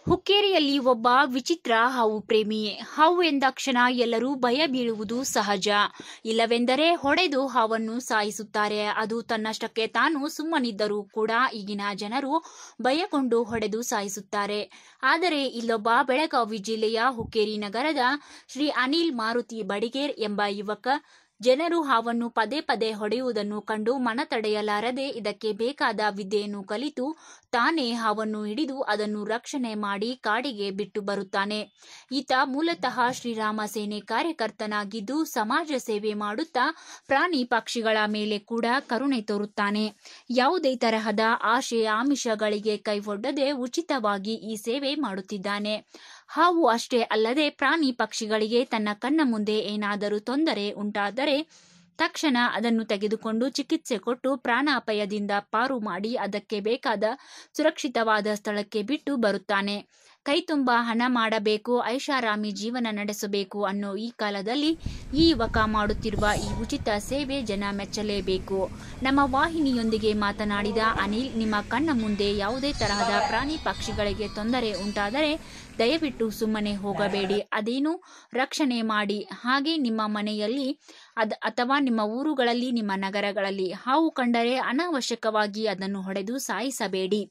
ಹುಕ್ಕೇರಿಯಲ್ಲಿ ಒಬ್ಬ ವಿಚಿತ್ರ ಹಾವು ಪ್ರೇಮಿ ಹಾವು ಎಂದಾಕ್ಷಣ ಎಲ್ಲರೂ ಭಯ ಬೀಳುವುದು ಸಹಜ ಇಲ್ಲವೆಂದರೆ ಹೊಡೆದು ಹಾವನ್ನು ಸಾಯಿಸುತ್ತಾರೆ ಅದು ತನ್ನಷ್ಟಕ್ಕೆ ತಾನು ಸುಮ್ಮನಿದ್ದರೂ ಕೂಡ ಈಗಿನ ಜನರು ಭಯಗೊಂಡು ಹೊಡೆದು ಸಾಯಿಸುತ್ತಾರೆ ಆದರೆ ಇಲ್ಲೊಬ್ಬ ಬೆಳಗಾವಿ ಜಿಲ್ಲೆಯ ಹುಕ್ಕೇರಿ ನಗರದ ಶ್ರೀ ಅನಿಲ್ ಮಾರುತಿ ಬಡಿಗೇರ್ ಎಂಬ ಯುವಕ ಜನರು ಹಾವನ್ನು ಪದೇ ಪದೇ ಹೊಡೆಯುವುದನ್ನು ಕಂಡು ಮನ ತಡೆಯಲಾರದೆ ಇದಕ್ಕೆ ಬೇಕಾದ ವಿದ್ಯೆಯನ್ನು ಕಲಿತು ತಾನೇ ಹಾವನ್ನು ಹಿಡಿದು ಅದನ್ನು ರಕ್ಷಣೆ ಮಾಡಿ ಕಾಡಿಗೆ ಬಿಟ್ಟು ಬರುತ್ತಾನೆ ಈತ ಮೂಲತಃ ಶ್ರೀರಾಮ ಸೇನೆ ಕಾರ್ಯಕರ್ತನಾಗಿದ್ದು ಸಮಾಜ ಸೇವೆ ಮಾಡುತ್ತಾ ಪ್ರಾಣಿ ಪಕ್ಷಿಗಳ ಮೇಲೆ ಕೂಡ ಕರುಣೆ ತೋರುತ್ತಾನೆ ಯಾವುದೇ ತರಹದ ಆಶೆ ಆಮಿಷಗಳಿಗೆ ಕೈಗೊಡ್ಡದೆ ಉಚಿತವಾಗಿ ಈ ಸೇವೆ ಮಾಡುತ್ತಿದ್ದಾನೆ ಹಾವು ಅಷ್ಟೇ ಅಲ್ಲದೆ ಪ್ರಾಣಿ ಪಕ್ಷಿಗಳಿಗೆ ತನ್ನ ಕಣ್ಣ ಮುಂದೆ ಏನಾದರೂ ತೊಂದರೆ ಉಂಟಾದರೆ ತಕ್ಷಣ ಅದನ್ನು ತೆಗೆದುಕೊಂಡು ಚಿಕಿತ್ಸೆ ಕೊಟ್ಟು ಪ್ರಾಣಾಪಾಯದಿಂದ ಪಾರು ಮಾಡಿ ಅದಕ್ಕೆ ಬೇಕಾದ ಸುರಕ್ಷಿತವಾದ ಸ್ಥಳಕ್ಕೆ ಬಿಟ್ಟು ಬರುತ್ತಾನೆ ಕೈತುಂಬ ಹಣ ಮಾಡಬೇಕು ಐಷಾರಾಮಿ ಜೀವನ ನಡೆಸಬೇಕು ಅನ್ನೋ ಈ ಕಾಲದಲ್ಲಿ ಈ ಯುವಕ ಮಾಡುತ್ತಿರುವ ಈ ಉಚಿತ ಸೇವೆ ಜನ ಮೆಚ್ಚಲೇಬೇಕು ನಮ್ಮ ವಾಹಿನಿಯೊಂದಿಗೆ ಮಾತನಾಡಿದ ಅನಿಲ್ ನಿಮ್ಮ ಕಣ್ಣ ಮುಂದೆ ಯಾವುದೇ ತರಹದ ಪ್ರಾಣಿ ಪಕ್ಷಿಗಳಿಗೆ ತೊಂದರೆ ಉಂಟಾದರೆ ದಯವಿಟ್ಟು ಸುಮ್ಮನೆ ಹೋಗಬೇಡಿ ಅದೇನು ರಕ್ಷಣೆ ಮಾಡಿ ಹಾಗೆ ನಿಮ್ಮ ಮನೆಯಲ್ಲಿ ಅದ್ ಅಥವಾ ನಿಮ್ಮ ಊರುಗಳಲ್ಲಿ ನಿಮ್ಮ ನಗರಗಳಲ್ಲಿ ಹಾವು ಕಂಡರೆ ಅನಾವಶ್ಯಕವಾಗಿ ಅದನ್ನು ಹೊಡೆದು ಸಾಯಿಸಬೇಡಿ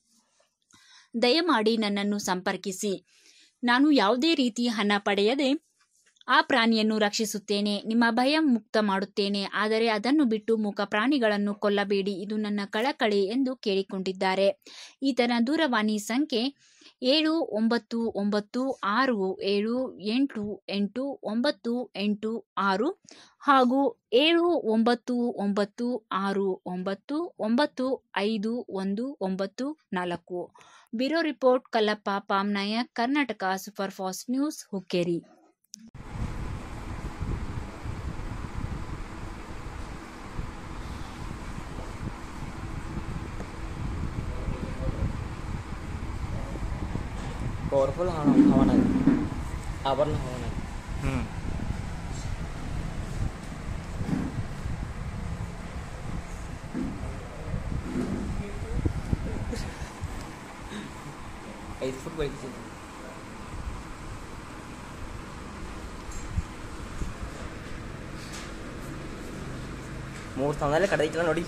ದಯಮಾಡಿ ನನ್ನನ್ನು ಸಂಪರ್ಕಿಸಿ ನಾನು ಯಾವುದೇ ರೀತಿ ಹಣ ಪಡೆಯದೆ ಆ ಪ್ರಾಣಿಯನ್ನು ರಕ್ಷಿಸುತ್ತೇನೆ ನಿಮ್ಮ ಭಯ ಮುಕ್ತ ಮಾಡುತ್ತೇನೆ ಆದರೆ ಅದನ್ನು ಬಿಟ್ಟು ಮೂಕ ಪ್ರಾಣಿಗಳನ್ನು ಕೊಲ್ಲಬೇಡಿ ಇದು ನನ್ನ ಕಳಕಳಿ ಎಂದು ಕೇಳಿಕೊಂಡಿದ್ದಾರೆ ಈತನ ದೂರವಾಣಿ ಸಂಖ್ಯೆ ಏಳು ಒಂಬತ್ತು ಒಂಬತ್ತು ಆರು ಏಳು ಎಂಟು ಎಂಟು ಒಂಬತ್ತು ಎಂಟು ಆರು ಹಾಗೂ ಏಳು ಒಂಬತ್ತು ಒಂಬತ್ತು ಆರು ಒಂಬತ್ತು ಒಂಬತ್ತು ಐದು ಒಂದು ಒಂಬತ್ತು ನಾಲ್ಕು bureau report Kallappa Pamnayak Karnataka super fast news Hukkeri powerful हवान आहे आवरण हवान आहे हम्म. ಐದು ಫುಟ್ ಬೆಳೀತಿ ಮೂರು ಸ್ಥಾನದಲ್ಲೇ ಕಡ್ದೈತಿಲ್ಲ ನೋಡಿ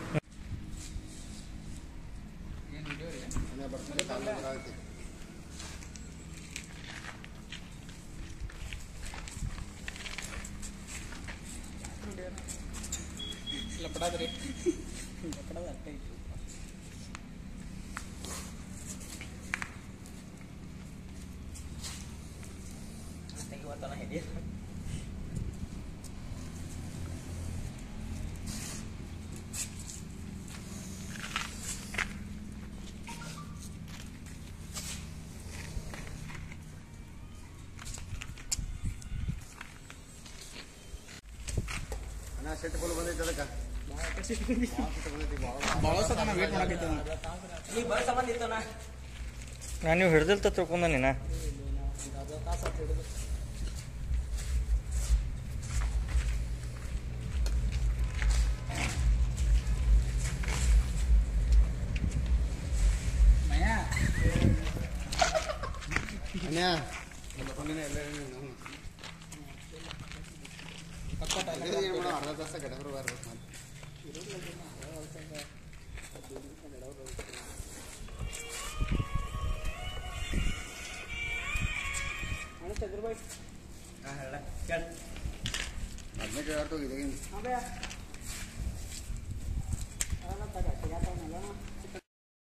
ಅಣ್ಣ ಸೆಟ್ ಫುಲ್ ಬಂದೈತೆ ಅದಕ್ಕೆ ಭಾಳ ಸತ ನಾ ವೇಟ್ ಮಾಡಕೈತೆ ಈಗ ಬರೋ ಸಂಬಂಧ ಇತ್ತಣ್ಣ ನಾನು ನೀವು ಹಿಡ್ದಿಲ್ತ ತಿಳ್ಕೊಂಡ ನೀನ ಅಣ್ಣ ಫೋನಿನ ಎಲ್ಲ ಏನು ಮಾಡೋ ಅರ್ಧ ತಾಸ ಗಡಬರು ಬರ್ಬೇಕು ಮತ್ತೆ ಹಾಂ ಹೇಳ ಕೇಳ ಹದಿನೈದು ಹೋಗಿದೆ